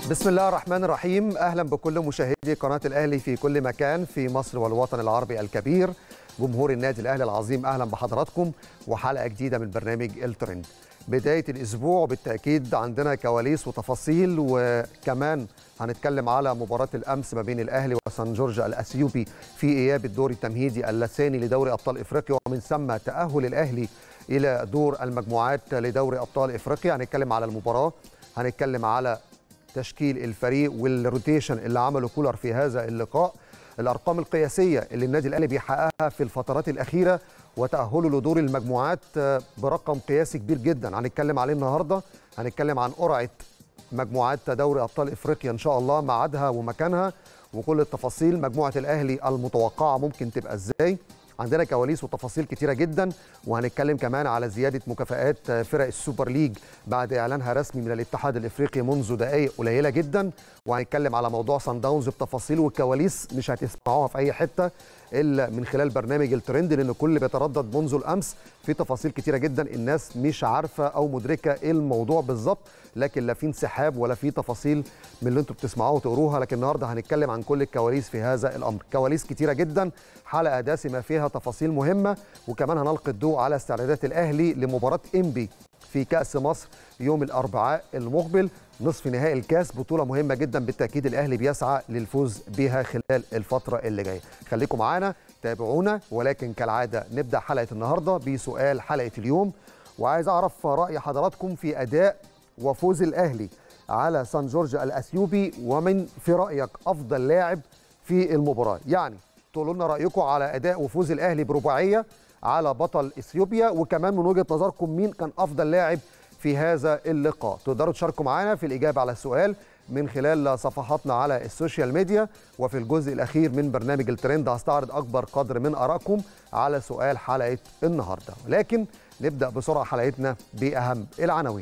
بسم الله الرحمن الرحيم اهلا بكل مشاهدي قناه الاهلي في كل مكان في مصر والوطن العربي الكبير جمهور النادي الاهلي العظيم اهلا بحضراتكم وحلقه جديده من برنامج الترند بدايه الاسبوع بالتاكيد عندنا كواليس وتفاصيل وكمان هنتكلم على مباراه الامس ما بين الاهلي وسان جورج الاثيوبي في اياب الدور التمهيدي الثاني لدوري ابطال افريقيا ومن ثم تاهل الاهلي الى دور المجموعات لدوري ابطال افريقيا هنتكلم على المباراه هنتكلم على تشكيل الفريق والروتيشن اللي عمله كولر في هذا اللقاء الارقام القياسيه اللي النادي الاهلي بيحققها في الفترات الاخيره وتاهله لدور المجموعات برقم قياسي كبير جدا هنتكلم عليه النهارده هنتكلم عن قرعه مجموعات دوري ابطال افريقيا ان شاء الله ميعادها ومكانها وكل التفاصيل مجموعه الاهلي المتوقعه ممكن تبقى ازاي عندنا كواليس وتفاصيل كتيره جدا وهنتكلم كمان على زياده مكافآت فرق السوبر ليج بعد اعلانها رسمي من الاتحاد الافريقي منذ دقائق قليله جدا وهنتكلم على موضوع سان داونز بتفاصيل والكواليس مش هتسمعوها في اي حته الا من خلال برنامج الترند لان الكل بيتردد منذ الامس في تفاصيل كتيره جدا الناس مش عارفه او مدركه ايه الموضوع بالظبط لكن لا في انسحاب ولا في تفاصيل من اللي انتم بتسمعوها وتقروها لكن النهارده هنتكلم عن كل الكواليس في هذا الامر كواليس كتيره جدا حلقه دسمه فيها تفاصيل مهمه وكمان هنلقي الضوء على استعدادات الاهلي لمباراه انبي في كاس مصر يوم الاربعاء المقبل نصف نهائي الكاس بطوله مهمه جدا بالتاكيد الاهلي بيسعى للفوز بها خلال الفتره اللي جايه خليكم معانا تابعونا ولكن كالعاده نبدا حلقه النهارده بسؤال حلقه اليوم وعايز اعرف راي حضراتكم في اداء وفوز الاهلي على سان جورج الاثيوبي ومن في رايك افضل لاعب في المباراه يعني تقولوا لنا رايكم على اداء وفوز الاهلي برباعيه على بطل اثيوبيا وكمان من وجهه نظركم مين كان افضل لاعب في هذا اللقاء تقدروا تشاركوا معنا في الاجابه على السؤال من خلال صفحاتنا على السوشيال ميديا وفي الجزء الاخير من برنامج الترند هستعرض اكبر قدر من ارائكم على سؤال حلقه النهارده لكن نبدا بسرعه حلقتنا باهم العناوين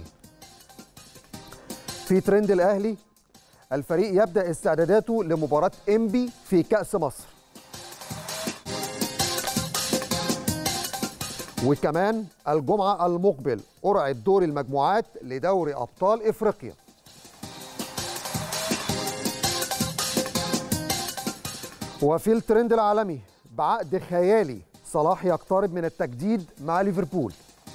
في ترند الاهلي الفريق يبدا استعداداته لمباراه انبي في كاس مصر وكمان الجمعه المقبل قرعه دور المجموعات لدوري ابطال افريقيا وفي الترند العالمي بعقد خيالي صلاح يقترب من التجديد مع ليفربول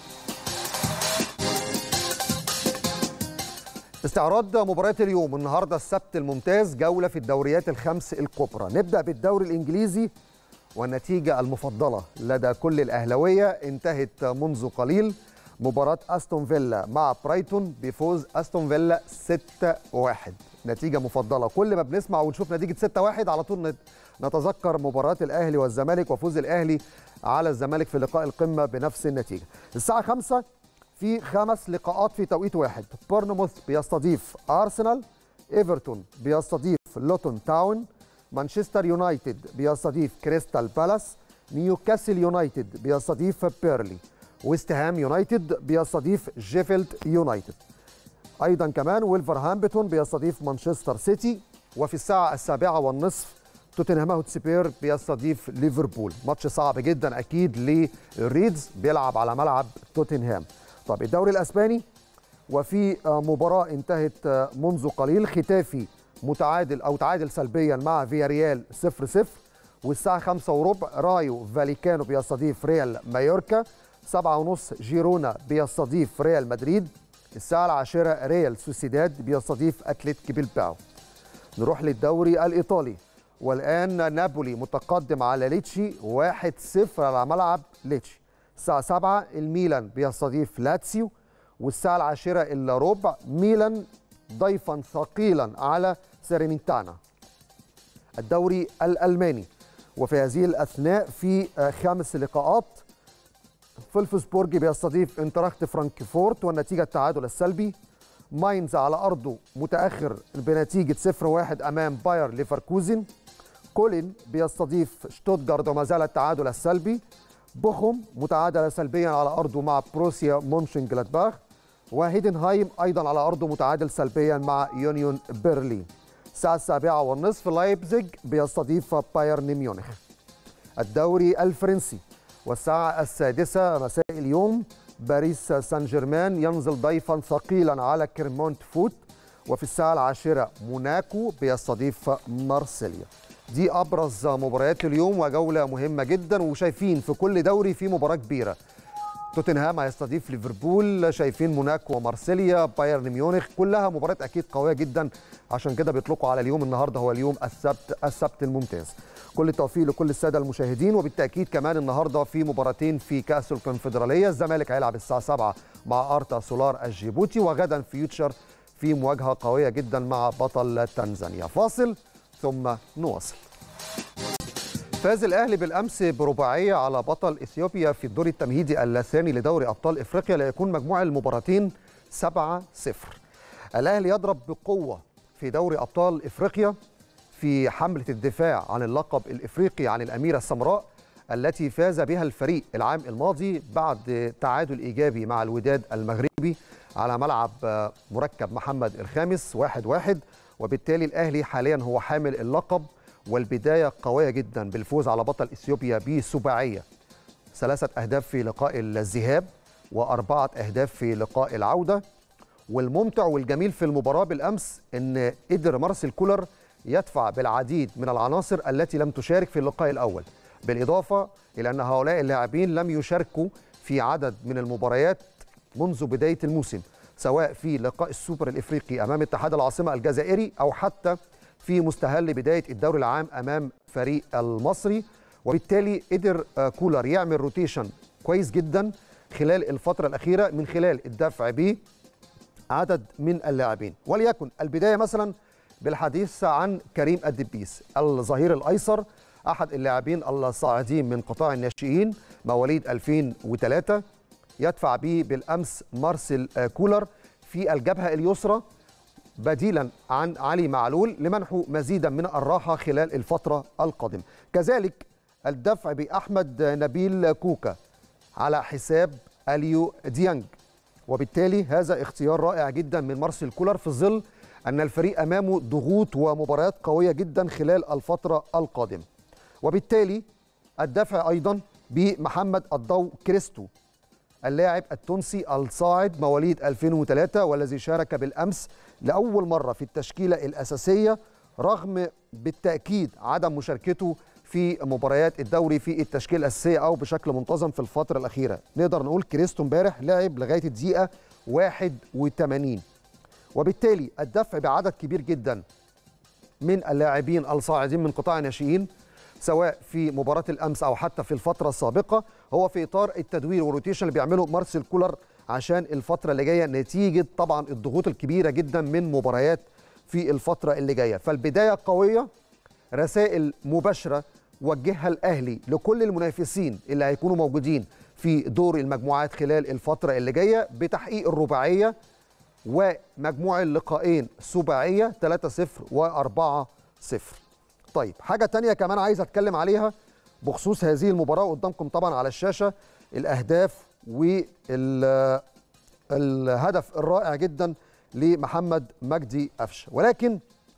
استعراض مباريات اليوم النهارده السبت الممتاز جوله في الدوريات الخمس الكبرى نبدا بالدوري الانجليزي والنتيجه المفضله لدى كل الاهلاويه انتهت منذ قليل مباراه استون فيلا مع برايتون بفوز استون فيلا 6-1 نتيجه مفضله كل ما بنسمع ونشوف نتيجه 6-1 على طول نتذكر مباراه الاهلي والزمالك وفوز الاهلي على الزمالك في لقاء القمه بنفس النتيجه الساعه 5 في خمس لقاءات في توقيت واحد بورنموث بيستضيف ارسنال ايفرتون بيستضيف لوتون تاون مانشستر يونايتد بيستضيف كريستال بالاس نيوكاسل يونايتد بيستضيف بيرلي ويست هام يونايتد بيستضيف جيفيلد يونايتد ايضا كمان ويلفرهامبتون بيستضيف مانشستر سيتي وفي الساعه السابعه والنصف توتنهام هوتسبير بيستضيف ليفربول ماتش صعب جدا اكيد للريدز بيلعب على ملعب توتنهام طب الدوري الاسباني وفي مباراه انتهت منذ قليل ختافي متعادل او تعادل سلبيا مع فياريال 0 0 والساعه 5 وربع رايو فاليكانو بيستضيف ريال مايوركا 7 ونص جيرونا بيستضيف ريال مدريد الساعه العاشره ريال سوسيداد بيستضيف اتلتيك بيلباو نروح للدوري الايطالي والان نابولي متقدم على ليتشي 1-0 على ملعب ليتشي الساعة 7 الميلان بيستضيف لاتسيو والساعة العاشرة إلا ربع ميلان ضيفا ثقيلا على سيريمنتانا الدوري الألماني وفي هذه الأثناء في خمس لقاءات فولفسبورج بيستضيف انتراخت فرانكفورت والنتيجة التعادل السلبي ماينز على أرضه متأخر بنتيجة 0-1 أمام باير ليفركوزن كولين بيستضيف شتوتجارد وما زال التعادل السلبي بوخم متعادل سلبيا على ارضه مع بروسيا مونشن جلادباخ وهيدنهايم ايضا على ارضه متعادل سلبيا مع يونيون برلين الساعه السابعه والنصف لايبزيج بيستضيف بايرن ميونخ الدوري الفرنسي والساعه السادسه مساء اليوم باريس سان جيرمان ينزل ضيفا ثقيلا على كيرمونت فوت وفي الساعة العاشرة موناكو بيستضيف مارسيليا دي أبرز مباريات اليوم وجولة مهمة جدا وشايفين في كل دوري في مباراة كبيرة توتنهام هيستضيف ليفربول شايفين موناكو ومارسيليا بايرن ميونخ كلها مباريات اكيد قويه جدا عشان كده بيطلقوا على اليوم النهارده هو اليوم السبت السبت الممتاز كل التوفيق لكل الساده المشاهدين وبالتاكيد كمان النهارده في مباراتين في كاس الكونفدراليه الزمالك هيلعب الساعه 7 مع ارتا سولار الجيبوتي وغدا فيوتشر في مواجهه قويه جدا مع بطل تنزانيا فاصل ثم نواصل فاز الاهلي بالامس برباعيه على بطل اثيوبيا في الدور التمهيدي الثاني لدوري ابطال افريقيا ليكون مجموع المباراتين 7-0 الاهلي يضرب بقوه في دوري ابطال افريقيا في حمله الدفاع عن اللقب الافريقي عن الاميره السمراء التي فاز بها الفريق العام الماضي بعد تعادل ايجابي مع الوداد المغربي على ملعب مركب محمد الخامس 1-1 واحد واحد وبالتالي الاهلي حاليا هو حامل اللقب والبدايه قويه جدا بالفوز على بطل اثيوبيا بسباعيه ثلاثه اهداف في لقاء الذهاب واربعه اهداف في لقاء العوده والممتع والجميل في المباراه بالامس ان قدر مارسيل كولر يدفع بالعديد من العناصر التي لم تشارك في اللقاء الاول بالاضافه الى ان هؤلاء اللاعبين لم يشاركوا في عدد من المباريات منذ بدايه الموسم سواء في لقاء السوبر الافريقي امام اتحاد العاصمه الجزائري او حتى في مستهل بدايه الدوري العام امام فريق المصري وبالتالي قدر كولر يعمل روتيشن كويس جدا خلال الفتره الاخيره من خلال الدفع بعدد من اللاعبين وليكن البدايه مثلا بالحديث عن كريم الدبيس الظهير الايسر احد اللاعبين الصاعدين من قطاع الناشئين مواليد 2003 يدفع به بالامس مارسيل كولر في الجبهه اليسرى بديلا عن علي معلول لمنحه مزيدا من الراحه خلال الفتره القادمه كذلك الدفع باحمد نبيل كوكا على حساب اليو ديانج وبالتالي هذا اختيار رائع جدا من مارسيل كولر في ظل ان الفريق امامه ضغوط ومباريات قويه جدا خلال الفتره القادمه وبالتالي الدفع ايضا بمحمد الضو كريستو اللاعب التونسي الصاعد مواليد 2003 والذي شارك بالامس لاول مره في التشكيله الاساسيه رغم بالتاكيد عدم مشاركته في مباريات الدوري في التشكيله الاساسيه او بشكل منتظم في الفتره الاخيره نقدر نقول كريستو امبارح لعب لغايه الدقيقه 81 وبالتالي الدفع بعدد كبير جدا من اللاعبين الصاعدين من قطاع الناشئين سواء في مباراه الامس او حتى في الفتره السابقه هو في اطار التدوير والروتيشن اللي بيعمله مارسيل كولر عشان الفتره اللي جايه نتيجه طبعا الضغوط الكبيره جدا من مباريات في الفتره اللي جايه فالبدايه قويه رسائل مباشره وجهها الاهلي لكل المنافسين اللي هيكونوا موجودين في دور المجموعات خلال الفتره اللي جايه بتحقيق الرباعيه ومجموع اللقاءين سباعيه 3-0 و4-0 طيب حاجه تانية كمان عايز اتكلم عليها بخصوص هذه المباراه قدامكم طبعا على الشاشه الاهداف والهدف الرائع جدا لمحمد مجدي قفشه ولكن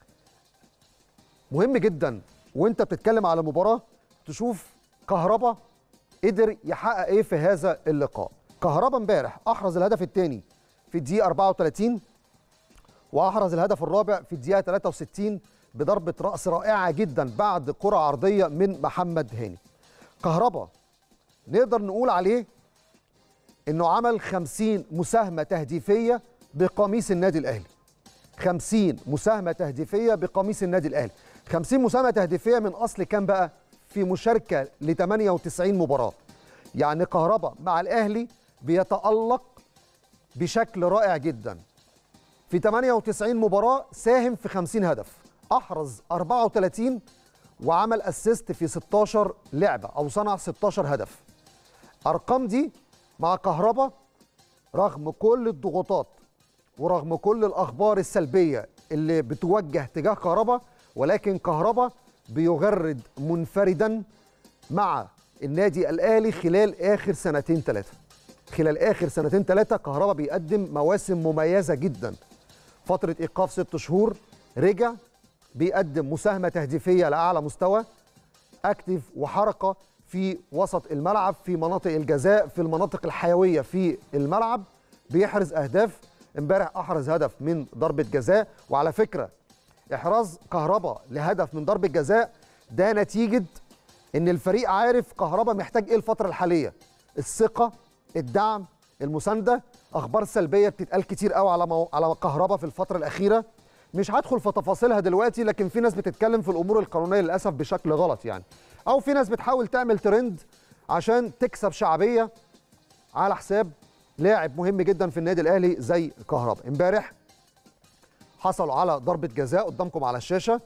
مهم جدا وانت بتتكلم على مباراه تشوف كهربا قدر يحقق ايه في هذا اللقاء كهربا امبارح احرز الهدف الثاني في الدقيقه 34 واحرز الهدف الرابع في الدقيقه 63 بضربه راس رائعه جدا بعد كره عرضيه من محمد هاني كهربا نقدر نقول عليه انه عمل 50 مساهمه تهديفيه بقميص النادي الاهلي 50 مساهمه تهديفيه بقميص النادي الاهلي 50 مساهمه تهديفيه من اصل كام بقى في مشاركه ل 98 مباراه يعني كهربا مع الاهلي بيتالق بشكل رائع جدا في 98 مباراه ساهم في 50 هدف احرز 34 وعمل اسيست في 16 لعبه او صنع 16 هدف ارقام دي مع كهربا رغم كل الضغوطات ورغم كل الاخبار السلبيه اللي بتوجه تجاه كهربا ولكن كهربا بيغرد منفردا مع النادي الاهلي خلال اخر سنتين ثلاثه خلال اخر سنتين ثلاثه كهربا بيقدم مواسم مميزه جدا فتره ايقاف ست شهور رجع بيقدم مساهمه تهديفيه لاعلى مستوى اكتف وحركه في وسط الملعب في مناطق الجزاء في المناطق الحيويه في الملعب بيحرز اهداف امبارح احرز هدف من ضربه جزاء وعلى فكره احراز كهربا لهدف من ضربه جزاء ده نتيجه ان الفريق عارف كهربا محتاج ايه الفتره الحاليه الثقه الدعم المسانده اخبار سلبيه بتتقال كتير قوي على مو... على كهربا في الفتره الاخيره مش هدخل في تفاصيلها دلوقتي لكن في ناس بتتكلم في الامور القانونيه للاسف بشكل غلط يعني او في ناس بتحاول تعمل ترند عشان تكسب شعبيه على حساب لاعب مهم جدا في النادي الاهلي زي كهربا امبارح حصلوا على ضربه جزاء قدامكم على الشاشه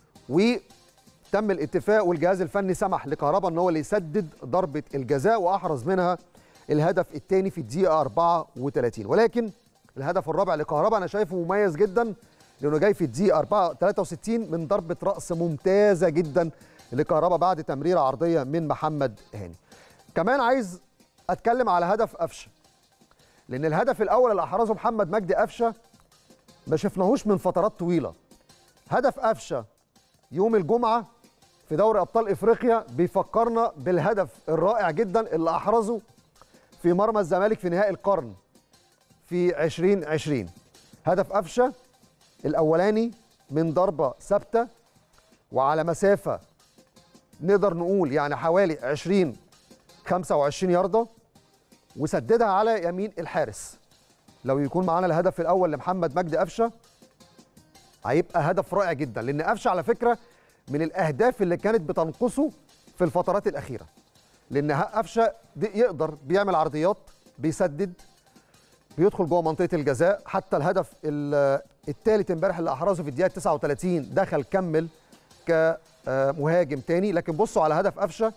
وتم الاتفاق والجهاز الفني سمح لكهربا ان هو اللي يسدد ضربه الجزاء واحرز منها الهدف الثاني في الدقيقه 34 ولكن الهدف الرابع لكهربا انا شايفه مميز جدا لانه جاي في الدقيقه 4 63 من ضربه راس ممتازه جدا لكهربا بعد تمريره عرضيه من محمد هاني كمان عايز اتكلم على هدف قفشه لان الهدف الاول اللي احرزه محمد مجدي قفشه ما شفناهوش من فترات طويله هدف قفشه يوم الجمعه في دوري ابطال افريقيا بيفكرنا بالهدف الرائع جدا اللي احرزه في مرمى الزمالك في نهائي القرن في 2020 هدف قفشه الاولاني من ضربه ثابته وعلى مسافه نقدر نقول يعني حوالي 20 25 يارده وسددها على يمين الحارس لو يكون معانا الهدف الاول لمحمد مجدي قفشه هيبقى هدف رائع جدا لان قفشه على فكره من الاهداف اللي كانت بتنقصه في الفترات الاخيره لان قفشه يقدر بيعمل عرضيات بيسدد بيدخل جوه منطقه الجزاء حتى الهدف الثالث امبارح اللي احرزه في الدقيقه 39 دخل كمل كمهاجم تاني لكن بصوا على هدف قفشه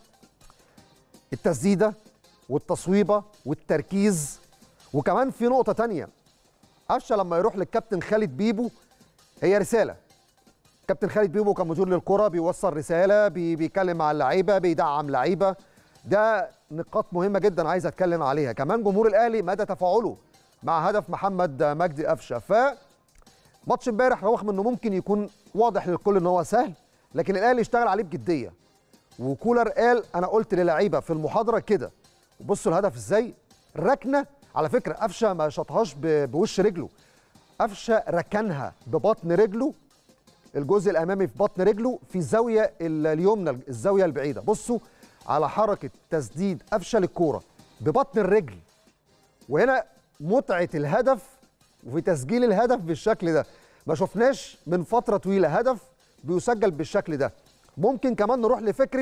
التسديده والتصويبه والتركيز وكمان في نقطه تانية قفشه لما يروح للكابتن خالد بيبو هي رساله كابتن خالد بيبو كان مدير للكره بيوصل رساله بي بيتكلم مع اللعيبه بيدعم لعيبه ده نقاط مهمه جدا عايز اتكلم عليها كمان جمهور الاهلي مدى تفاعله مع هدف محمد مجدي قفشه ف ماتش امبارح رغم انه ممكن يكون واضح للكل ان هو سهل لكن الاهلي اشتغل عليه بجديه وكولر قال انا قلت للعيبه في المحاضره كده بصوا الهدف ازاي ركنه على فكره قفشه ما شاطهاش بوش رجله قفشه ركنها ببطن رجله الجزء الامامي في بطن رجله في الزاويه اليمنى الزاويه البعيده بصوا على حركه تسديد قفشه للكوره ببطن الرجل وهنا متعه الهدف وفي تسجيل الهدف بالشكل ده ما شفناش من فتره طويله هدف بيسجل بالشكل ده ممكن كمان نروح لفكره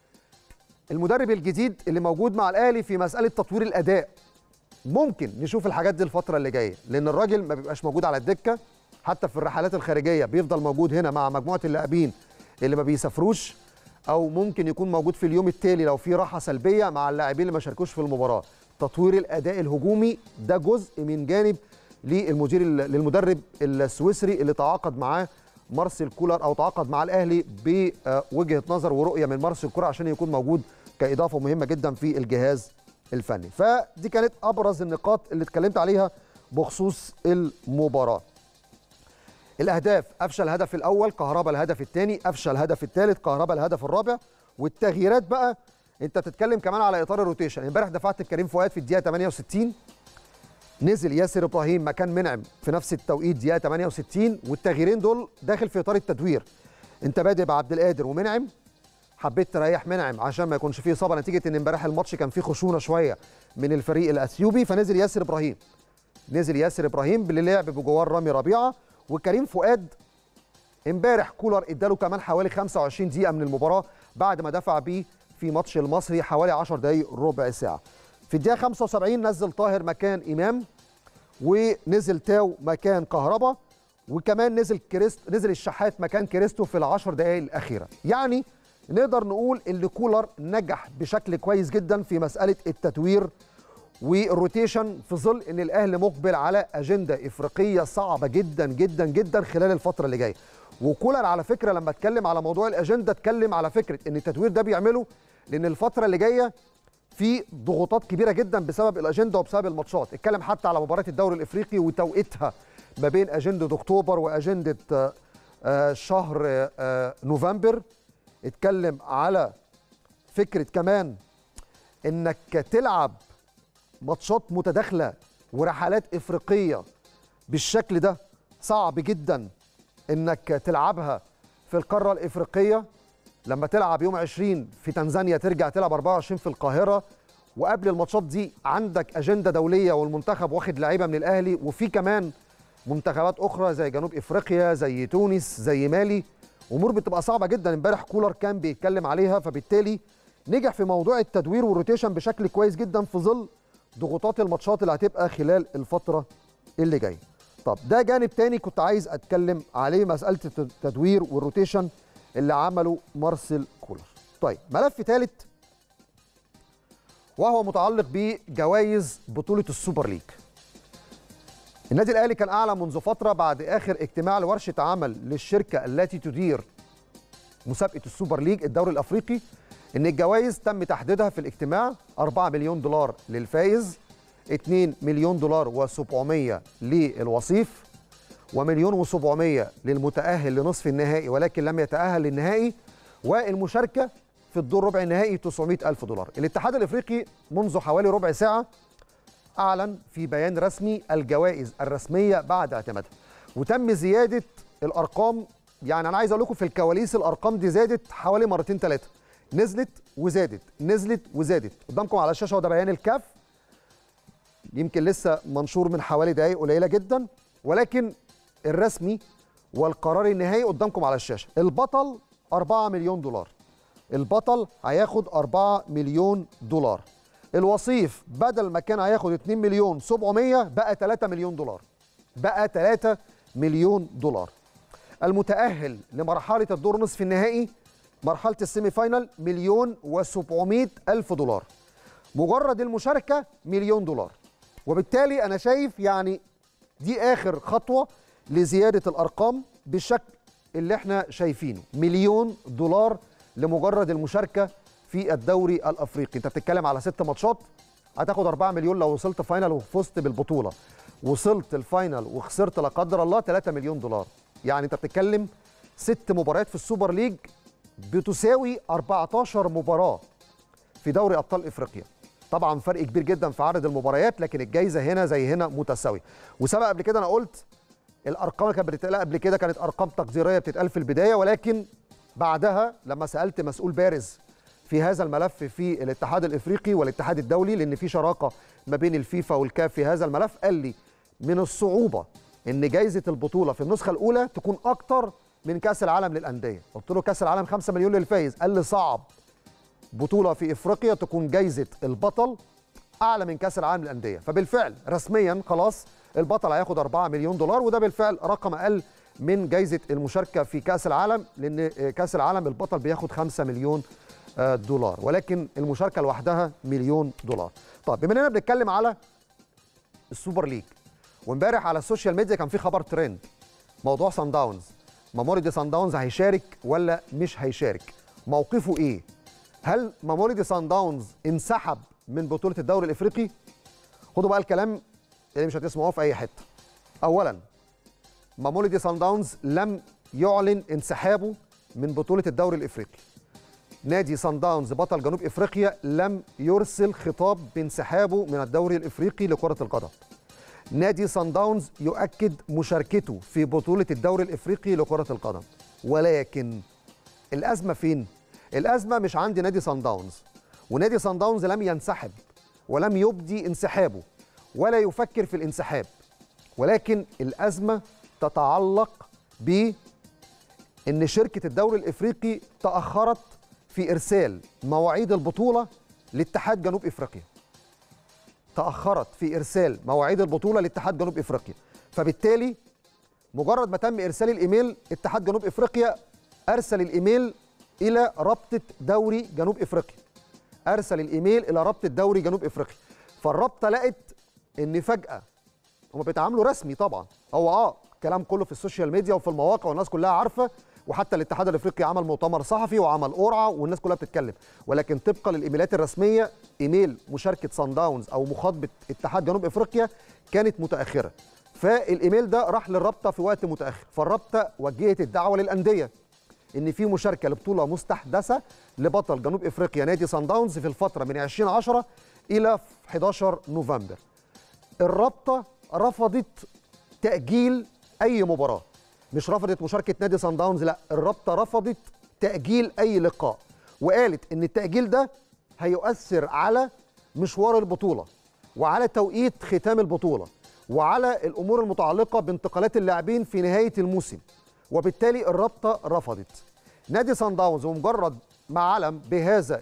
المدرب الجديد اللي موجود مع الاهلي في مساله تطوير الاداء ممكن نشوف الحاجات دي الفتره اللي جايه لان الراجل ما بيبقاش موجود على الدكه حتى في الرحلات الخارجيه بيفضل موجود هنا مع مجموعه اللاعبين اللي ما بيسافروش او ممكن يكون موجود في اليوم التالي لو في راحه سلبيه مع اللاعبين اللي ما شاركوش في المباراه تطوير الاداء الهجومي ده جزء من جانب للمدير للمدرب السويسري اللي تعاقد معاه مارسيل كولر او تعاقد مع الاهلي بوجهه نظر ورؤيه من مارسيل كولر عشان يكون موجود كاضافه مهمه جدا في الجهاز الفني فدي كانت ابرز النقاط اللي اتكلمت عليها بخصوص المباراه الاهداف افشل الهدف الاول كهربا الهدف الثاني افشل الهدف الثالث كهربا الهدف الرابع والتغييرات بقى انت بتتكلم كمان على اطار الروتيشن امبارح دفعت كريم فؤاد في الدقيقه 68 نزل ياسر ابراهيم مكان منعم في نفس التوقيت دقيقه 68 والتغييرين دول داخل في اطار التدوير انت بادئ بعبد القادر ومنعم حبيت تريح منعم عشان ما يكونش فيه اصابه نتيجه ان امبارح الماتش كان فيه خشونه شويه من الفريق الاثيوبي فنزل ياسر ابراهيم نزل ياسر ابراهيم باللي لعب بجوار رامي ربيعه وكريم فؤاد امبارح كولر اداله كمان حوالي 25 دقيقه من المباراه بعد ما دفع بيه في ماتش المصري حوالي 10 دقائق ربع ساعه في الدقيقه 75 نزل طاهر مكان امام ونزل تاو مكان كهربا وكمان نزل كريست نزل الشحات مكان كريستو في العشر دقائق الاخيره يعني نقدر نقول ان كولر نجح بشكل كويس جدا في مساله التدوير والروتيشن في ظل ان الاهلي مقبل على اجنده افريقيه صعبه جدا جدا جدا خلال الفتره اللي جايه وكولر على فكره لما اتكلم على موضوع الاجنده اتكلم على فكره ان التدوير ده بيعمله لان الفتره اللي جايه في ضغوطات كبيره جدا بسبب الاجنده وبسبب الماتشات اتكلم حتى على مباراه الدوري الافريقي وتوقيتها ما بين اجنده اكتوبر واجنده شهر نوفمبر اتكلم على فكره كمان انك تلعب ماتشات متداخله ورحلات افريقيه بالشكل ده صعب جدا انك تلعبها في القاره الافريقيه لما تلعب يوم 20 في تنزانيا ترجع تلعب 24 في القاهره وقبل الماتشات دي عندك اجنده دوليه والمنتخب واخد لعيبه من الاهلي وفي كمان منتخبات اخرى زي جنوب افريقيا زي تونس زي مالي امور بتبقى صعبه جدا امبارح كولر كان بيتكلم عليها فبالتالي نجح في موضوع التدوير والروتيشن بشكل كويس جدا في ظل ضغوطات الماتشات اللي هتبقى خلال الفتره اللي جايه طب ده جانب تاني كنت عايز اتكلم عليه مساله التدوير والروتيشن اللي عمله مارسيل كولر طيب ملف ثالث وهو متعلق بجوائز بطوله السوبر ليج النادي الاهلي كان اعلن منذ فتره بعد اخر اجتماع لورشه عمل للشركه التي تدير مسابقه السوبر ليج الدوري الافريقي ان الجوائز تم تحديدها في الاجتماع 4 مليون دولار للفائز 2 مليون دولار و700 للوصيف ومليون و700 للمتأهل لنصف النهائي ولكن لم يتأهل للنهائي والمشاركة في الدور ربع النهائي 900 ألف دولار الاتحاد الإفريقي منذ حوالي ربع ساعة أعلن في بيان رسمي الجوائز الرسمية بعد اعتمادها وتم زيادة الأرقام يعني أنا عايز أقول لكم في الكواليس الأرقام دي زادت حوالي مرتين ثلاثة نزلت وزادت نزلت وزادت قدامكم على الشاشة وده بيان الكاف يمكن لسه منشور من حوالي دقايق قليلة جدا ولكن الرسمي والقرار النهائي قدامكم على الشاشة البطل 4 مليون دولار البطل هياخد 4 مليون دولار الوصيف بدل ما كان هياخد 2 مليون 700 بقى 3 مليون دولار بقى 3 مليون دولار المتأهل لمرحلة الدور نصف النهائي مرحلة السيمي فاينل مليون و700 ألف دولار مجرد المشاركة مليون دولار وبالتالي أنا شايف يعني دي آخر خطوة لزيادة الأرقام بالشكل اللي احنا شايفينه مليون دولار لمجرد المشاركة في الدوري الأفريقي انت بتتكلم على ست ماتشات هتاخد 4 مليون لو وصلت فاينل وفزت بالبطولة وصلت الفاينل وخسرت لا قدر الله 3 مليون دولار يعني انت بتتكلم ست مباريات في السوبر ليج بتساوي 14 مباراة في دوري أبطال إفريقيا طبعا فرق كبير جدا في عدد المباريات لكن الجايزة هنا زي هنا متساوية وسبق قبل كده أنا قلت الارقام اللي كانت بتتقال قبل كده كانت ارقام تقديريه بتتقال في البدايه ولكن بعدها لما سالت مسؤول بارز في هذا الملف في الاتحاد الافريقي والاتحاد الدولي لان في شراكه ما بين الفيفا والكاف في هذا الملف قال لي من الصعوبه ان جائزه البطوله في النسخه الاولى تكون اكتر من كاس العالم للانديه قلت له كاس العالم 5 مليون للفايز قال لي صعب بطوله في افريقيا تكون جائزه البطل اعلى من كاس العالم للانديه فبالفعل رسميا خلاص البطل هياخد 4 مليون دولار وده بالفعل رقم اقل من جائزه المشاركه في كاس العالم لان كاس العالم البطل بياخد 5 مليون دولار ولكن المشاركه لوحدها مليون دولار طب بما اننا بنتكلم على السوبر ليج وامبارح على السوشيال ميديا كان في خبر ترند موضوع سان داونز ماموريدي سان داونز هيشارك ولا مش هيشارك موقفه ايه هل ماموريدي سان داونز انسحب من بطوله الدوري الافريقي خدوا بقى الكلام اللي مش هتسمعوه في اي حته اولا ماموليدي سان داونز لم يعلن انسحابه من بطوله الدوري الافريقي نادي سان داونز بطل جنوب افريقيا لم يرسل خطاب بانسحابه من الدوري الافريقي لكره القدم نادي سان داونز يؤكد مشاركته في بطوله الدوري الافريقي لكره القدم ولكن الازمه فين الازمه مش عند نادي سان داونز ونادي سان داونز لم ينسحب ولم يبدي انسحابه ولا يفكر في الانسحاب ولكن الازمه تتعلق ب ان شركه الدوري الافريقي تاخرت في ارسال مواعيد البطوله لاتحاد جنوب افريقيا تاخرت في ارسال مواعيد البطوله لاتحاد جنوب افريقيا فبالتالي مجرد ما تم ارسال الايميل اتحاد جنوب افريقيا ارسل الايميل الى رابطه دوري جنوب افريقيا ارسل الايميل الى رابطه دوري جنوب افريقيا فالرابطه لقت ان فجاه هم بيتعاملوا رسمي طبعا هو اه كلام كله في السوشيال ميديا وفي المواقع والناس كلها عارفه وحتى الاتحاد الافريقي عمل مؤتمر صحفي وعمل قرعه والناس كلها بتتكلم ولكن طبقا للايميلات الرسميه ايميل مشاركه سان داونز او مخاطبه اتحاد جنوب افريقيا كانت متاخره فالايميل ده راح للرابطه في وقت متاخر فالرابطه وجهت الدعوه للانديه ان في مشاركه لبطوله مستحدثه لبطل جنوب افريقيا نادي سان داونز في الفتره من 2010 الى 11 نوفمبر الرابطه رفضت تاجيل اي مباراه مش رفضت مشاركه نادي سان داونز لا الرابطه رفضت تاجيل اي لقاء وقالت ان التاجيل ده هيؤثر على مشوار البطوله وعلى توقيت ختام البطوله وعلى الامور المتعلقه بانتقالات اللاعبين في نهايه الموسم وبالتالي الرابطه رفضت نادي سان داونز ومجرد ما علم بهذا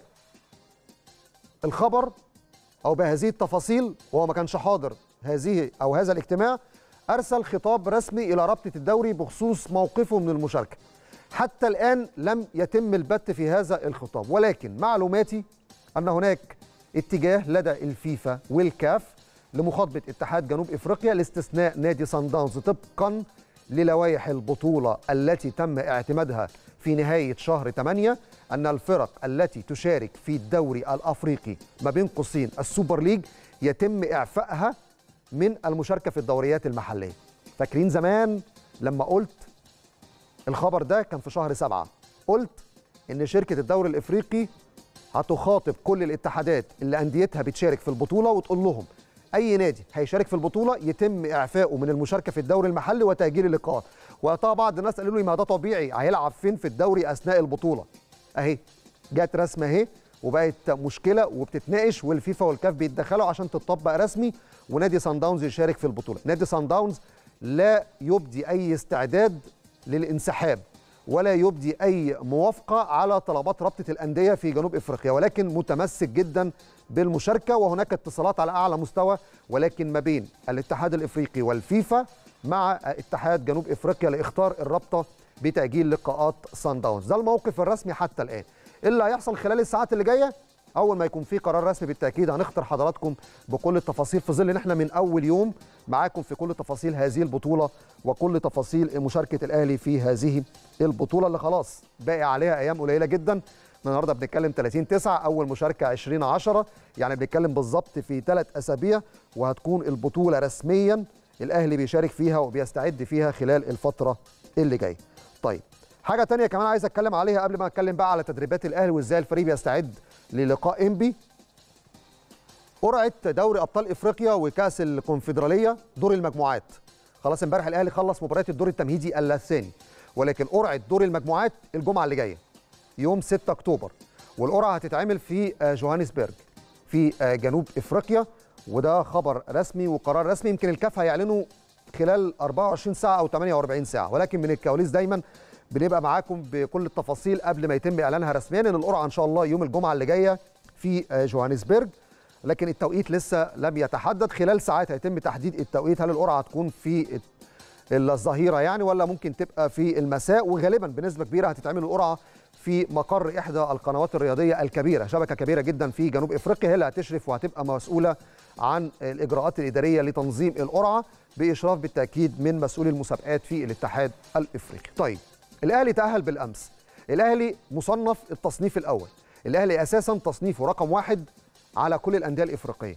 الخبر او بهذه التفاصيل وهو ما كانش حاضر هذه او هذا الاجتماع ارسل خطاب رسمي الى رابطه الدوري بخصوص موقفه من المشاركه حتى الان لم يتم البت في هذا الخطاب ولكن معلوماتي ان هناك اتجاه لدى الفيفا والكاف لمخاطبه اتحاد جنوب افريقيا لاستثناء نادي سان داونز طبقا للوائح البطوله التي تم اعتمادها في نهايه شهر 8 ان الفرق التي تشارك في الدوري الافريقي ما بين قوسين السوبر ليج يتم اعفائها من المشاركه في الدوريات المحليه فاكرين زمان لما قلت الخبر ده كان في شهر سبعة قلت ان شركه الدوري الافريقي هتخاطب كل الاتحادات اللي انديتها بتشارك في البطوله وتقول لهم اي نادي هيشارك في البطوله يتم اعفائه من المشاركه في الدوري المحلي وتاجيل اللقاءات وطبعا بعض الناس قالوا لي ما ده طبيعي هيلعب فين في الدوري اثناء البطوله اهي جت رسمه اهي وبقت مشكله وبتتناقش والفيفا والكاف بيتدخلوا عشان تطبق رسمي ونادي سان داونز يشارك في البطوله نادي سان داونز لا يبدي اي استعداد للانسحاب ولا يبدي اي موافقه على طلبات رابطه الانديه في جنوب افريقيا ولكن متمسك جدا بالمشاركه وهناك اتصالات على اعلى مستوى ولكن ما بين الاتحاد الافريقي والفيفا مع اتحاد جنوب افريقيا لاختار الرابطه بتاجيل لقاءات سان داونز ده الموقف الرسمي حتى الان إيه اللي هيحصل خلال الساعات اللي جايه اول ما يكون في قرار رسمي بالتاكيد هنخطر حضراتكم بكل التفاصيل في ظل ان احنا من اول يوم معاكم في كل تفاصيل هذه البطوله وكل تفاصيل مشاركه الاهلي في هذه البطوله اللي خلاص باقي عليها ايام قليله جدا النهارده بنتكلم 30 9 اول مشاركه 20 10 يعني بنتكلم بالظبط في ثلاث اسابيع وهتكون البطوله رسميا الاهلي بيشارك فيها وبيستعد فيها خلال الفتره اللي جايه طيب حاجه تانية كمان عايز اتكلم عليها قبل ما اتكلم بقى على تدريبات الاهلي وازاي الفريق بيستعد للقاء انبي قرعه دوري ابطال افريقيا وكاس الكونفدراليه دور المجموعات خلاص امبارح الاهلي خلص مباريات الدور التمهيدي الثاني ولكن قرعه دور المجموعات الجمعه اللي جايه يوم 6 اكتوبر والقرعه هتتعمل في جوهانسبرج في جنوب افريقيا وده خبر رسمي وقرار رسمي يمكن الكاف هيعلنوا خلال 24 ساعه او 48 ساعه ولكن من الكواليس دايما بنبقى معاكم بكل التفاصيل قبل ما يتم اعلانها رسميا ان القرعه ان شاء الله يوم الجمعه اللي جايه في جوهانسبرج لكن التوقيت لسه لم يتحدد خلال ساعات هيتم تحديد التوقيت هل القرعه هتكون في الظهيره يعني ولا ممكن تبقى في المساء وغالبا بنسبه كبيره هتتعمل القرعه في مقر احدى القنوات الرياضيه الكبيره شبكه كبيره جدا في جنوب افريقيا هي اللي هتشرف وهتبقى مسؤوله عن الاجراءات الاداريه لتنظيم القرعه باشراف بالتاكيد من مسؤولي المسابقات في الاتحاد الافريقي طيب الاهلي تاهل بالامس الاهلي مصنف التصنيف الاول الاهلي اساسا تصنيفه رقم واحد على كل الانديه الافريقيه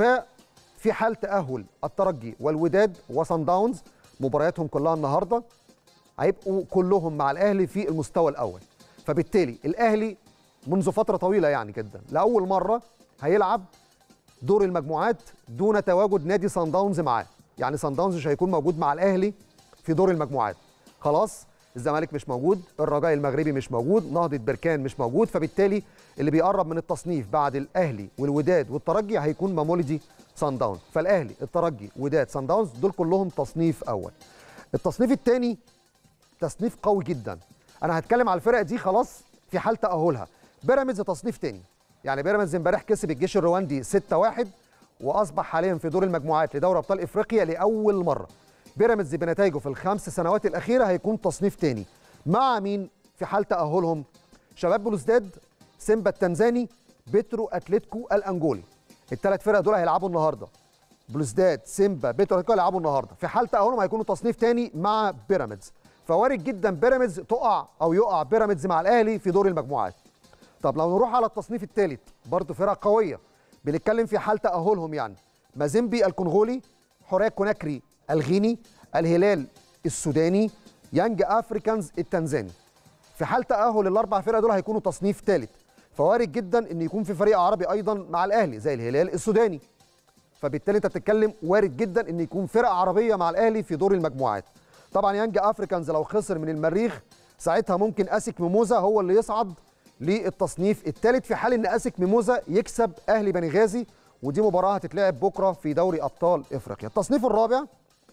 ففي حال تاهل الترجي والوداد وصن داونز مبارياتهم كلها النهارده هيبقوا كلهم مع الاهلي في المستوى الاول فبالتالي الاهلي منذ فتره طويله يعني جدا لاول مره هيلعب دور المجموعات دون تواجد نادي سان داونز معاه يعني سان داونز مش هيكون موجود مع الاهلي في دور المجموعات خلاص الزمالك مش موجود الرجاء المغربي مش موجود نهضه بركان مش موجود فبالتالي اللي بيقرب من التصنيف بعد الاهلي والوداد والترجي هيكون مامولدي سان داونز فالاهلي الترجي وداد سان داونز دول كلهم تصنيف اول التصنيف الثاني تصنيف قوي جدا انا هتكلم على الفرق دي خلاص في حال تاهلها بيراميدز تصنيف تاني يعني بيراميدز امبارح كسب الجيش الرواندي 6-1 واصبح حاليا في دور المجموعات لدوري ابطال افريقيا لاول مره بيراميدز بنتائجه في الخمس سنوات الاخيره هيكون تصنيف تاني مع مين في حال تاهلهم شباب بلوزداد سيمبا التنزاني بيترو اتلتيكو الانجولي الثلاث فرق دول هيلعبوا النهارده بلوزداد سيمبا بيترو اتلتيكو هيلعبوا النهارده في حال تاهلهم هيكونوا تصنيف تاني مع بيراميدز فوارد جدا بيراميدز تقع او يقع بيراميدز مع الاهلي في دور المجموعات طب لو نروح على التصنيف الثالث برضه فرق قويه بنتكلم في حال تاهلهم يعني مازيمبي الكونغولي حوريه كوناكري الغيني الهلال السوداني يانج افريكانز التنزاني في حال تاهل الاربع فرق دول هيكونوا تصنيف ثالث فوارد جدا ان يكون في فريق عربي ايضا مع الاهلي زي الهلال السوداني فبالتالي انت بتتكلم وارد جدا ان يكون فرق عربيه مع الاهلي في دور المجموعات طبعا يانج افريكانز لو خسر من المريخ ساعتها ممكن اسك ميموزا هو اللي يصعد للتصنيف الثالث في حال ان اسك ميموزا يكسب اهلي بنغازي ودي مباراه هتتلعب بكره في دوري ابطال افريقيا التصنيف الرابع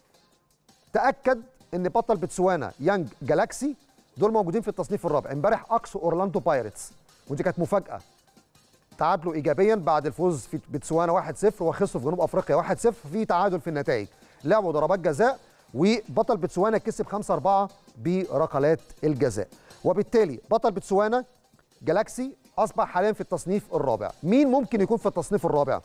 تاكد ان بطل بتسوانا يانج جالاكسي دول موجودين في التصنيف الرابع امبارح اقصوا اورلاندو بايرتس ودي كانت مفاجاه تعادلوا ايجابيا بعد الفوز في بتسوانا 1-0 وخسروا في جنوب افريقيا 1-0 في تعادل في النتائج لعبوا ضربات جزاء وبطل بتسوانا كسب 5-4 بركلات الجزاء وبالتالي بطل بتسوانا جالاكسي اصبح حاليا في التصنيف الرابع مين ممكن يكون في التصنيف الرابع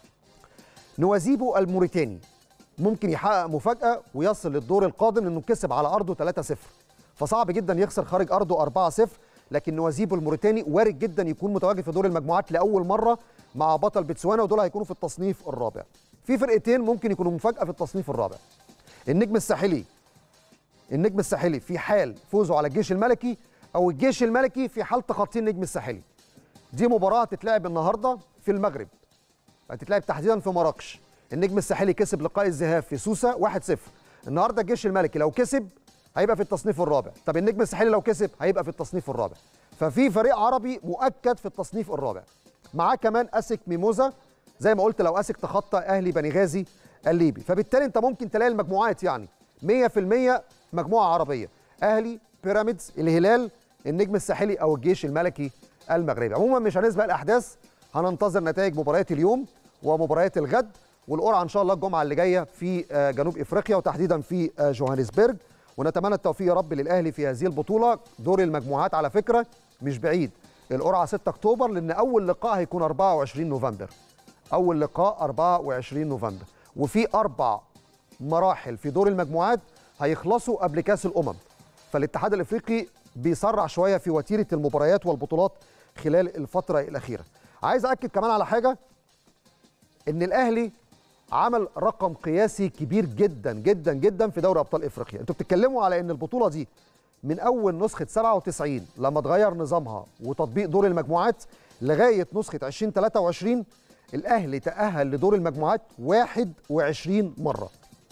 نوازيبو الموريتاني ممكن يحقق مفاجاه ويصل للدور القادم انه كسب على ارضه 3-0 فصعب جدا يخسر خارج ارضه 4-0 لكن نوازيبو الموريتاني وارد جدا يكون متواجد في دور المجموعات لاول مره مع بطل بتسوانا ودول هيكونوا في التصنيف الرابع في فرقتين ممكن يكونوا مفاجاه في التصنيف الرابع النجم الساحلي النجم الساحلي في حال فوزه على الجيش الملكي او الجيش الملكي في حال تخطي النجم الساحلي دي مباراه هتتلعب النهارده في المغرب هتتلعب تحديدا في مراكش النجم الساحلي كسب لقاء الذهاب في سوسه 1-0 النهارده الجيش الملكي لو كسب هيبقى في التصنيف الرابع طب النجم الساحلي لو كسب هيبقى في التصنيف الرابع ففي فريق عربي مؤكد في التصنيف الرابع معاه كمان اسك ميموزا زي ما قلت لو اسك تخطى اهلي بنغازي الليبي فبالتالي انت ممكن تلاقي المجموعات يعني 100% مجموعه عربيه اهلي بيراميدز الهلال النجم الساحلي او الجيش الملكي المغربي عموما مش هنسبق الاحداث هننتظر نتائج مباريات اليوم ومباريات الغد والقرعه ان شاء الله الجمعه اللي جايه في جنوب افريقيا وتحديدا في جوهانسبرج ونتمنى التوفيق يا رب للاهلي في هذه البطوله دور المجموعات على فكره مش بعيد القرعه 6 اكتوبر لان اول لقاء هيكون 24 نوفمبر اول لقاء 24 نوفمبر وفي اربع مراحل في دور المجموعات هيخلصوا قبل كاس الامم فالاتحاد الافريقي بيسرع شويه في وتيره المباريات والبطولات خلال الفتره الاخيره عايز اكد كمان على حاجه ان الاهلي عمل رقم قياسي كبير جدا جدا جدا في دوري ابطال افريقيا انتوا بتتكلموا على ان البطوله دي من اول نسخه 97 لما اتغير نظامها وتطبيق دور المجموعات لغايه نسخه 2023 الاهلي تاهل لدور المجموعات 21 مره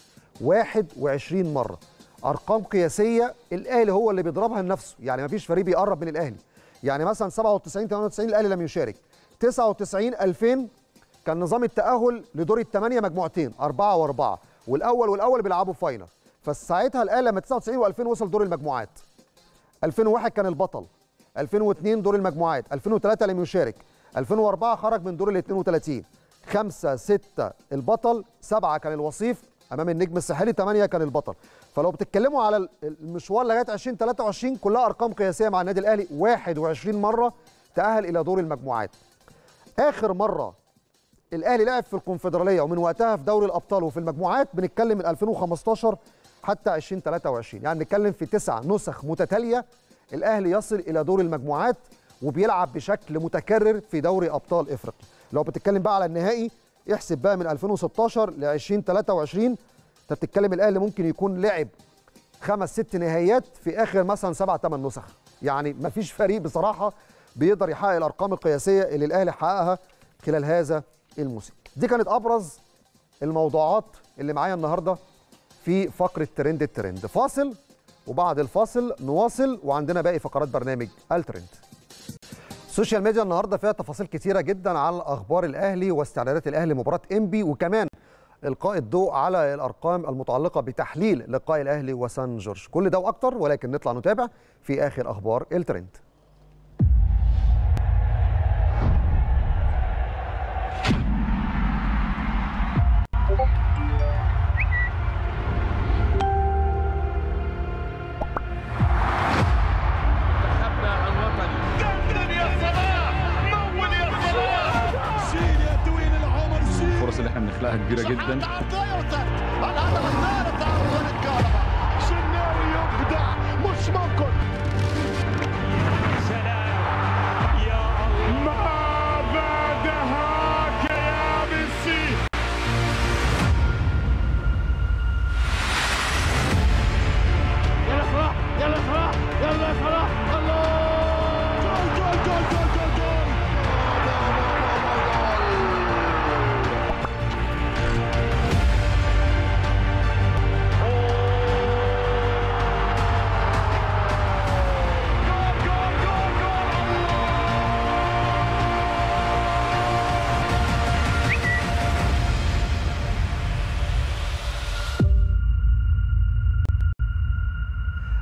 21 مره ارقام قياسيه الاهلي هو اللي بيضربها لنفسه يعني مفيش فريق بيقرب من الاهلي يعني مثلا 97 98 الاهلي لم يشارك 99 2000 كان نظام التاهل لدور الثمانيه مجموعتين اربعه واربعه والاول والاول بيلعبوا فاينل فساعتها الاهلي لما 99 و2000 وصل دور المجموعات 2001 كان البطل 2002 دور المجموعات 2003 لم يشارك 2004 خرج من دور ال 32 5 6 البطل 7 كان الوصيف امام النجم الساحلي 8 كان البطل فلو بتتكلموا على المشوار لغايه 2023 كلها ارقام قياسيه مع النادي الاهلي 21 مره تاهل الى دور المجموعات اخر مره الاهلي لعب في الكونفدراليه ومن وقتها في دوري الابطال وفي المجموعات بنتكلم من 2015 حتى 2023 يعني بنتكلم في تسع نسخ متتاليه الاهلي يصل الى دور المجموعات وبيلعب بشكل متكرر في دوري ابطال افريقيا لو بتتكلم بقى على النهائي احسب بقى من 2016 ل 2023 انت بتتكلم الاهلي ممكن يكون لعب خمس ست نهائيات في اخر مثلا سبع ثمان نسخ يعني ما فيش فريق بصراحه بيقدر يحقق الارقام القياسيه اللي الاهلي حققها خلال هذا الموسم دي كانت ابرز الموضوعات اللي معايا النهارده في فقره ترند الترند فاصل وبعد الفاصل نواصل وعندنا باقي فقرات برنامج الترند السوشيال ميديا النهارده فيها تفاصيل كتيره جدا على اخبار الاهلي واستعدادات الاهلي لمباراه انبي وكمان القاء الضوء على الارقام المتعلقه بتحليل لقاء الاهلي وسان جورج كل ده واكتر ولكن نطلع نتابع في اخر اخبار الترند الفرص اللي احنا بنخلقها كبيره جدا الهدف الثالث عن الكهرباء شناوي يبدع مش ممكن ما بعدها يا ميسي يلا افرح يلا افرح يلا افرح الله جول جول جول جول جول جول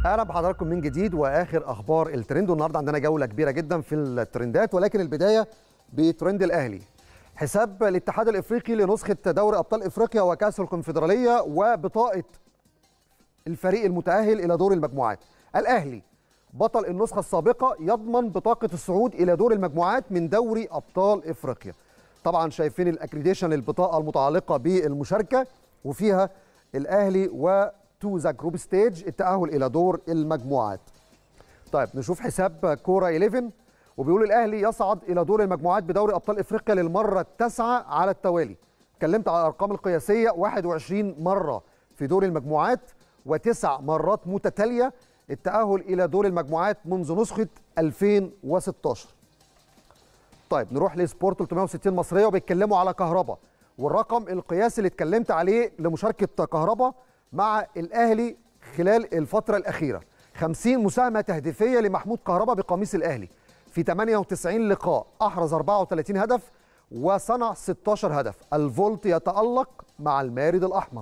اهلا بحضراتكم من جديد واخر اخبار الترند والنهارده عندنا جوله كبيره جدا في الترندات ولكن البدايه بترند الاهلي حساب الاتحاد الافريقي لنسخه دوري ابطال افريقيا وكاس الكونفدراليه وبطاقه الفريق المتاهل الى دور المجموعات الاهلي بطل النسخه السابقه يضمن بطاقه الصعود الى دور المجموعات من دوري ابطال افريقيا طبعا شايفين الاكريديشن البطاقه المتعلقه بالمشاركه وفيها الاهلي و تو ذا جروب ستيج التأهل إلى دور المجموعات. طيب نشوف حساب كورة 11 وبيقول الأهلي يصعد إلى دور المجموعات بدوري أبطال إفريقيا للمرة التاسعة على التوالي. اتكلمت على الأرقام القياسية 21 مرة في دور المجموعات وتسع مرات متتالية التأهل إلى دور المجموعات منذ نسخة 2016. طيب نروح لسبورت 360 مصرية وبيتكلموا على كهربا والرقم القياسي اللي اتكلمت عليه لمشاركة كهربا مع الاهلي خلال الفتره الاخيره 50 مساهمه تهديفيه لمحمود كهربا بقميص الاهلي في 98 لقاء احرز 34 هدف وصنع 16 هدف الفولت يتالق مع المارد الاحمر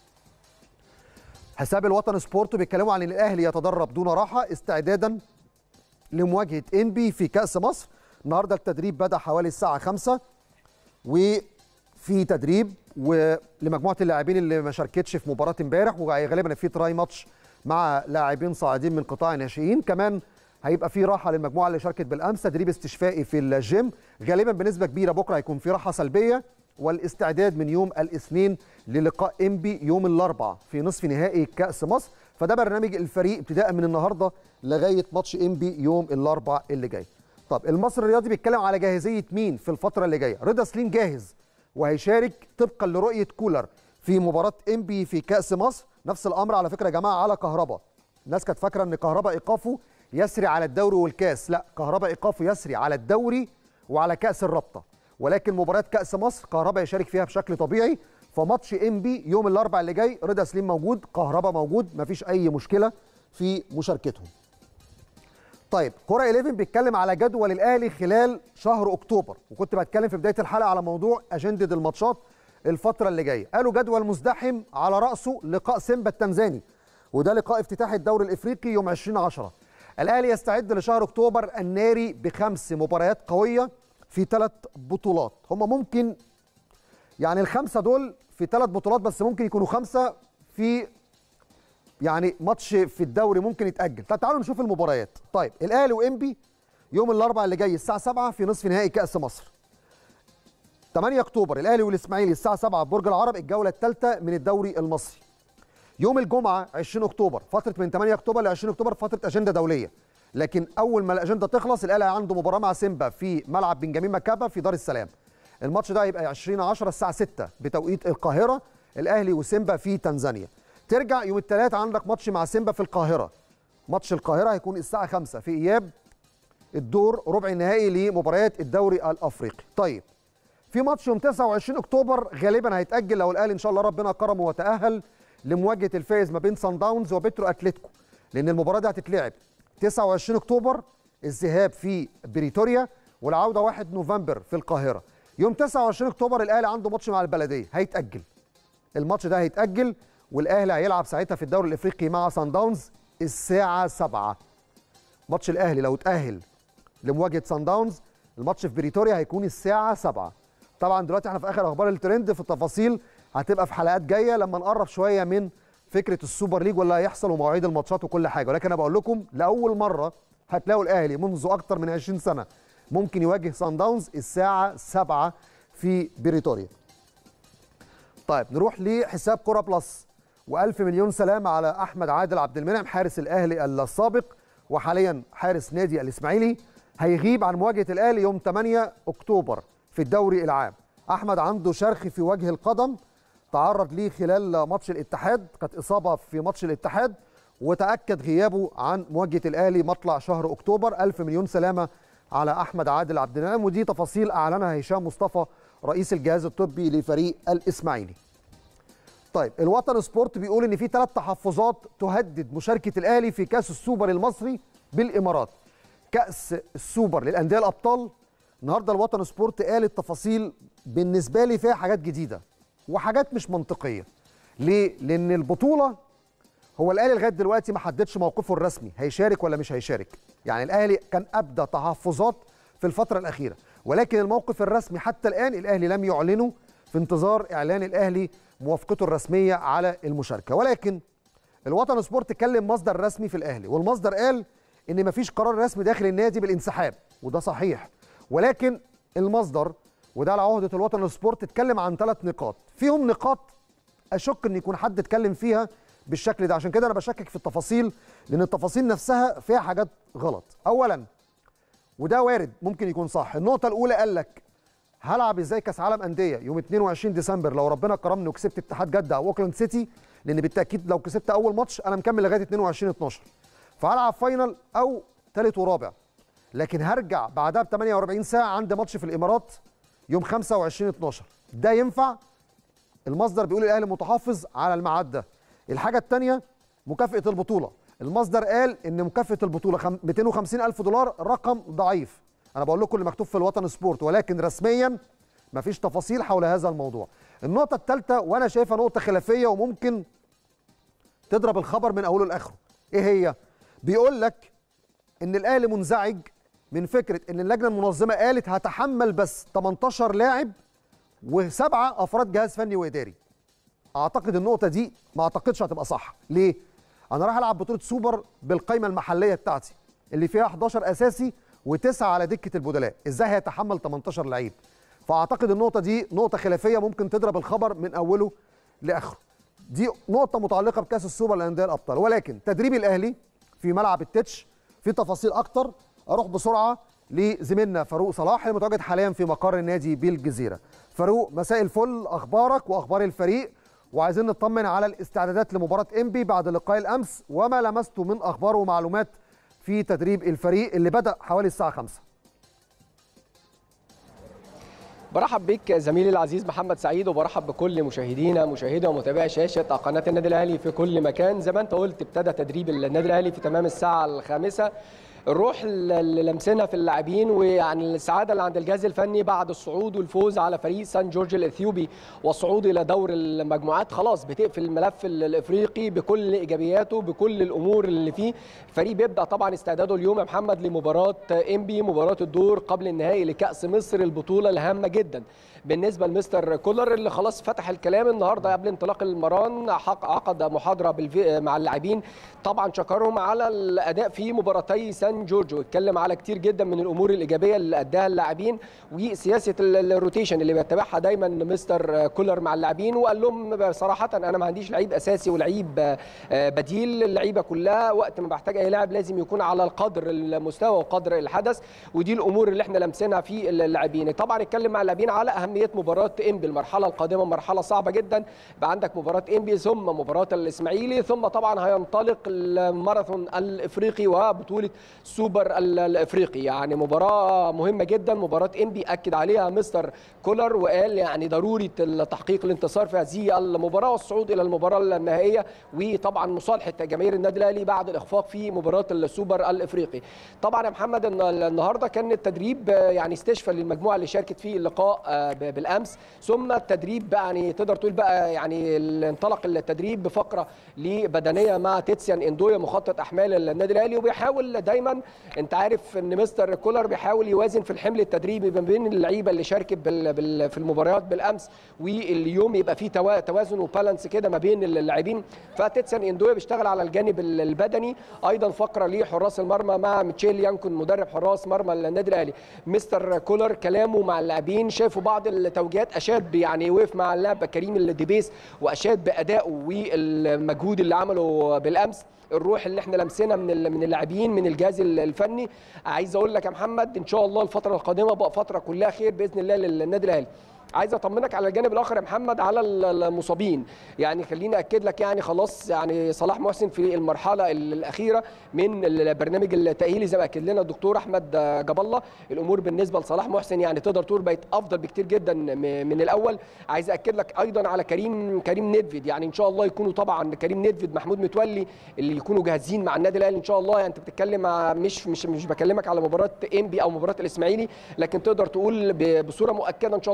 حساب الوطن سبورت بيتكلموا عن ان الاهلي يتدرب دون راحه استعدادا لمواجهه انبي في كاس مصر النهارده التدريب بدا حوالي الساعه 5 وفي تدريب ولمجموعه اللاعبين اللي ما شاركتش في مباراه امبارح وغالبا في تراي ماتش مع لاعبين صاعدين من قطاع الناشئين كمان هيبقى في راحه للمجموعه اللي شاركت بالامس تدريب استشفائي في الجيم غالبا بنسبه كبيره بكره هيكون في راحه سلبيه والاستعداد من يوم الاثنين للقاء انبي يوم الاربعاء في نصف نهائي كاس مصر فده برنامج الفريق ابتداء من النهارده لغايه ماتش انبي يوم الاربعاء اللي جاي طب المصري الرياضي بيتكلم على جاهزيه مين في الفتره اللي جايه رضا سليم جاهز وهيشارك طبقا لرؤيه كولر في مباراه انبي في كاس مصر نفس الامر على فكره يا جماعه على كهربا الناس كانت فاكره ان كهربا ايقافه يسري على الدوري والكاس لا كهربا ايقافه يسري على الدوري وعلى كاس الرابطه ولكن مباراه كاس مصر كهربا يشارك فيها بشكل طبيعي فماتش انبي يوم الاربعاء اللي جاي رضا سليم موجود كهربا موجود مفيش اي مشكله في مشاركتهم طيب كرة 11 بيتكلم على جدول الاهلي خلال شهر اكتوبر وكنت بتكلم في بدايه الحلقه على موضوع اجنده الماتشات الفتره اللي جايه قالوا جدول مزدحم على راسه لقاء سيمبا التنزاني وده لقاء افتتاح الدوري الافريقي يوم 20 10 الاهلي يستعد لشهر اكتوبر الناري بخمس مباريات قويه في ثلاث بطولات هم ممكن يعني الخمسه دول في ثلاث بطولات بس ممكن يكونوا خمسه في يعني ماتش في الدوري ممكن يتاجل طب تعالوا نشوف المباريات طيب الاهلي وانبي يوم الاربعاء اللي جاي الساعه 7 في نصف نهائي كاس مصر 8 اكتوبر الاهلي والاسماعيلي الساعه 7 برج العرب الجوله الثالثه من الدوري المصري يوم الجمعه 20 اكتوبر فتره من 8 اكتوبر ل 20 اكتوبر فتره اجنده دوليه لكن اول ما الاجنده تخلص الاهلي عنده مباراه مع سيمبا في ملعب بنجامين مكابا في دار السلام الماتش ده هيبقى 20 10 الساعه 6 بتوقيت القاهره الاهلي وسيمبا في تنزانيا ترجع يوم الثلاث عندك ماتش مع سيمبا في القاهره ماتش القاهره هيكون الساعه 5 في اياب الدور ربع النهائي لمباريات الدوري الافريقي طيب في ماتش يوم 29 اكتوبر غالبا هيتاجل لو الاهلي ان شاء الله ربنا كرمه وتاهل لمواجهه الفائز ما بين سان داونز وبيترو اتلتيكو لان المباراه دي هتتلعب 29 اكتوبر الذهاب في بريتوريا والعوده 1 نوفمبر في القاهره يوم 29 اكتوبر الاهلي عنده ماتش مع البلديه هيتاجل الماتش ده هيتاجل والاهلي هيلعب ساعتها في الدوري الافريقي مع سان داونز الساعه 7 ماتش الاهلي لو اتاهل لمواجهه سان داونز الماتش في بريتوريا هيكون الساعه 7 طبعا دلوقتي احنا في اخر اخبار الترند في التفاصيل هتبقى في حلقات جايه لما نقرب شويه من فكره السوبر ليج واللي هيحصل ومواعيد الماتشات وكل حاجه ولكن انا بقول لكم لاول مره هتلاقوا الاهلي منذ اكتر من 20 سنه ممكن يواجه سان داونز الساعه 7 في بريتوريا طيب نروح لحساب كوره بلس والف مليون سلام على احمد عادل عبد المنعم حارس الاهلي السابق وحاليا حارس نادي الاسماعيلي هيغيب عن مواجهه الاهلي يوم 8 اكتوبر في الدوري العام احمد عنده شرخ في وجه القدم تعرض ليه خلال ماتش الاتحاد كانت اصابه في ماتش الاتحاد وتاكد غيابه عن مواجهه الاهلي مطلع شهر اكتوبر الف مليون سلامه على احمد عادل عبد المنعم ودي تفاصيل اعلنها هشام مصطفى رئيس الجهاز الطبي لفريق الاسماعيلي طيب الوطن سبورت بيقول ان في ثلاث تحفظات تهدد مشاركه الاهلي في كاس السوبر المصري بالامارات كاس السوبر للانديه الابطال النهارده الوطن سبورت قال التفاصيل بالنسبه لي فيها حاجات جديده وحاجات مش منطقيه ليه لان البطوله هو الاهلي لغايه دلوقتي ما حددش موقفه الرسمي هيشارك ولا مش هيشارك يعني الاهلي كان ابدى تحفظات في الفتره الاخيره ولكن الموقف الرسمي حتى الان الاهلي لم يعلنه في انتظار اعلان الاهلي موافقته الرسميه على المشاركه ولكن الوطن سبورت كلم مصدر رسمي في الاهلي والمصدر قال ان مفيش قرار رسمي داخل النادي بالانسحاب وده صحيح ولكن المصدر وده على عهده الوطن سبورت اتكلم عن ثلاث نقاط فيهم نقاط اشك ان يكون حد اتكلم فيها بالشكل ده عشان كده انا بشكك في التفاصيل لان التفاصيل نفسها فيها حاجات غلط اولا وده وارد ممكن يكون صح النقطه الاولى قال لك هلعب ازاي كاس عالم انديه يوم 22 ديسمبر لو ربنا كرمني وكسبت اتحاد جده او اوكلاند سيتي لان بالتاكيد لو كسبت اول ماتش انا مكمل لغايه 22 12 فهلعب فاينل او ثالث ورابع لكن هرجع بعدها ب 48 ساعه عندي ماتش في الامارات يوم 25 12 ده ينفع المصدر بيقول الاهلي متحفظ على الميعاد ده الحاجه الثانيه مكافاه البطوله المصدر قال ان مكافاه البطوله خم- 250 الف دولار رقم ضعيف انا بقول لكم اللي مكتوب في الوطن سبورت ولكن رسميا مفيش تفاصيل حول هذا الموضوع النقطه الثالثه وانا شايفها نقطه خلافيه وممكن تضرب الخبر من اوله لاخره ايه هي بيقول لك ان الاهلي منزعج من فكره ان اللجنه المنظمه قالت هتحمل بس 18 لاعب وسبعه افراد جهاز فني واداري اعتقد النقطه دي ما اعتقدش هتبقى صح ليه انا رايح العب بطوله سوبر بالقائمه المحليه بتاعتي اللي فيها 11 اساسي وتسعه على دكه البدلاء ازاي هيتحمل 18 لعيب فاعتقد النقطه دي نقطه خلافيه ممكن تضرب الخبر من اوله لاخره دي نقطه متعلقه بكاس السوبر للانديه الابطال ولكن تدريب الاهلي في ملعب التتش في تفاصيل اكتر اروح بسرعه لزميلنا فاروق صلاح المتواجد حاليا في مقر النادي بالجزيره فاروق مساء الفل اخبارك واخبار الفريق وعايزين نطمن على الاستعدادات لمباراه انبي بعد لقاء الامس وما لمسته من اخبار ومعلومات في تدريب الفريق اللي بدا حوالي الساعه 5 برحب بك زميلي العزيز محمد سعيد وبرحب بكل مشاهدينا مشاهدي ومتابعي شاشه قناه النادي الاهلي في كل مكان زي ما انت قلت ابتدى تدريب النادي الاهلي في تمام الساعه الخامسه الروح اللي لمسنا في اللاعبين ويعني السعاده اللي عند الجهاز الفني بعد الصعود والفوز على فريق سان جورج الاثيوبي والصعود الى دور المجموعات خلاص بتقفل الملف الافريقي بكل ايجابياته بكل الامور اللي فيه الفريق بيبدا طبعا استعداده اليوم يا محمد لمباراه انبي مباراه الدور قبل النهائي لكاس مصر البطوله الهامه جدا بالنسبه لمستر كولر اللي خلاص فتح الكلام النهارده قبل انطلاق المران حق- عقد محاضره بالفي... مع اللاعبين طبعا شكرهم على الاداء في مباراتي سان جورج واتكلم على كتير جدا من الامور الايجابيه اللي اداها اللاعبين وسياسه ال- الروتيشن اللي بيتبعها دايما مستر كولر مع اللاعبين وقال لهم صراحه انا ما عنديش لعيب اساسي ولعيب آه، بديل اللعيبه كلها وقت ما بحتاج اي لاعب لازم يكون على القدر المستوى وقدر الحدث ودي الامور اللي احنا لمسناها في اللاعبين طبعا اتكلم مع اللاعبين على اهميه مباراه انبي المرحله القادمه مرحله صعبه جدا يبقى عندك مباراه انبي ثم مباراه الاسماعيلي ثم طبعا هينطلق الماراثون الافريقي وبطوله سوبر ال- الافريقي يعني مباراه مهمه جدا مباراه انبي اكد عليها مستر كولر وقال يعني ضروره تحقيق الانتصار في هذه المباراه والصعود الى المباراه النهائيه وطبعا مصالحه جماهير النادي الاهلي بعد الاخفاق في مباراه السوبر الافريقي طبعا يا محمد الن- النهارده كان التدريب آه، يعني استشفى للمجموعه اللي شاركت في اللقاء آه، ب- بالامس ثم التدريب بقى يعني تقدر تقول بقى يعني ال- انطلق التدريب بفقره لبدنيه مع تيتسيان اندويا مخطط احمال النادي الاهلي وبيحاول دايما انت عارف ان مستر كولر بيحاول يوازن في الحمل التدريبي ما بين اللعيبه اللي شاركت بال بال في المباريات بالامس واليوم يبقى في توا- توازن وبالانس كده ما بين اللاعبين فتيتسيان اندويا بيشتغل على الجانب ال- البدني ايضا فقره لحراس المرمى مع ميتشيل يانكون مدرب حراس مرمى النادي الاهلي مستر كولر كلامه مع اللاعبين شافوا بعض التوجيهات اشاد ب- يعني وقف مع اللاعب كريم الدبيس واشاد بادائه والمجهود اللي عمله بالامس الروح اللي احنا لمسنا من ال- من اللاعبين من الجهاز ال- الفني عايز اقول لك يا محمد ان شاء الله الفتره القادمه بقى فتره كلها خير باذن الله للنادي الاهلي عايز اطمنك على الجانب الاخر يا محمد على ال- المصابين يعني خليني اكد لك يعني خلاص يعني صلاح محسن في المرحله ال- الاخيره من البرنامج التاهيلي زي ما اكد لنا الدكتور احمد جاب الله الامور بالنسبه لصلاح محسن يعني تقدر تقول بقت افضل بكتير جدا م- من الاول عايز اكد لك ايضا على كريم كريم نيدفيد يعني ان شاء الله يكونوا طبعا كريم نيدفيد محمود متولي اللي يكونوا جاهزين مع النادي الاهلي ان شاء الله يعني انت بتتكلم مع مش مش مش بكلمك على مباراه انبي او مباراه الاسماعيلي لكن تقدر تقول ب- بصوره مؤكده ان شاء الله يكونوا جاهزين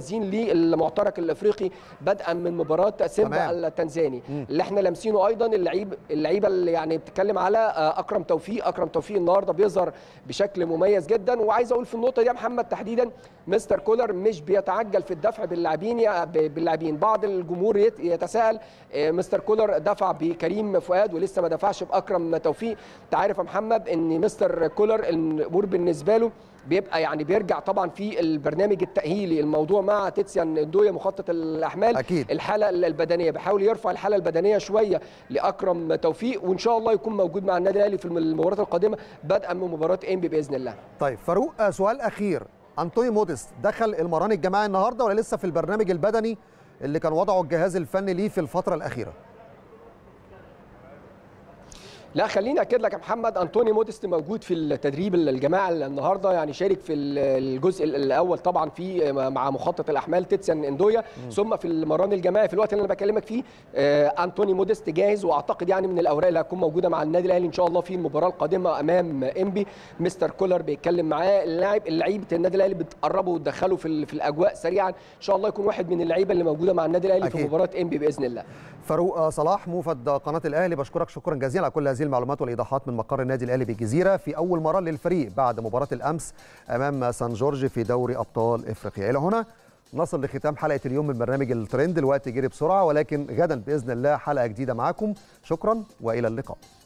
جاهزين للمعترك الافريقي بدءا من مباراه سيمبا تمام. التنزاني اللي احنا لامسينه ايضا اللعيب اللعيبه اللي يعني بتتكلم على آه، اكرم توفيق اكرم توفيق النهارده بيظهر بشكل مميز جدا وعايز اقول في النقطه دي يا محمد تحديدا مستر كولر مش بيتعجل في الدفع باللاعبين يا- ب- باللاعبين بعض الجمهور يت- يتساءل آه، مستر كولر دفع بكريم فؤاد ولسه ما دفعش باكرم توفيق انت عارف يا محمد ان مستر كولر الامور بالنسبه له بيبقى يعني بيرجع طبعا في البرنامج التاهيلي الموضوع مع تيتسيان دويا مخطط الاحمال أكيد. الحاله البدنيه بيحاول يرفع الحاله البدنيه شويه لاكرم توفيق وان شاء الله يكون موجود مع النادي الاهلي في المباراه القادمه بدءا من مباراه انبي باذن الله طيب فاروق آه، سؤال اخير انطوني موديست دخل المران الجماعي النهارده ولا لسه في البرنامج البدني اللي كان وضعه الجهاز الفني ليه في الفتره الاخيره لا خليني اكد لك يا محمد انطوني موديست موجود في التدريب الجماعي النهارده يعني شارك في الجزء الاول طبعا في مع مخطط الاحمال تيتسيان اندويا ثم في المران الجماعي في الوقت اللي انا بكلمك فيه آه، انطوني موديست جاهز واعتقد يعني من الاوراق اللي هتكون موجوده مع النادي الاهلي ان شاء الله في المباراه القادمه امام انبي مستر كولر بيتكلم معاه اللاعب اللعيبه النادي الاهلي بتقربه وتدخله في ال- في الاجواء سريعا ان شاء الله يكون واحد من اللعيبه اللي موجوده مع النادي الاهلي في أكيد. مباراه انبي باذن الله فاروق آه، صلاح موفد قناه الاهلي بشكرك شكرا جزيلا على كل هذه المعلومات والايضاحات من مقر النادي الاهلي بالجزيره في اول مره للفريق بعد مباراه الامس امام سان جورج في دوري ابطال افريقيا الى هنا نصل لختام حلقه اليوم من برنامج الترند الوقت جري بسرعه ولكن غدا باذن الله حلقه جديده معاكم شكرا والى اللقاء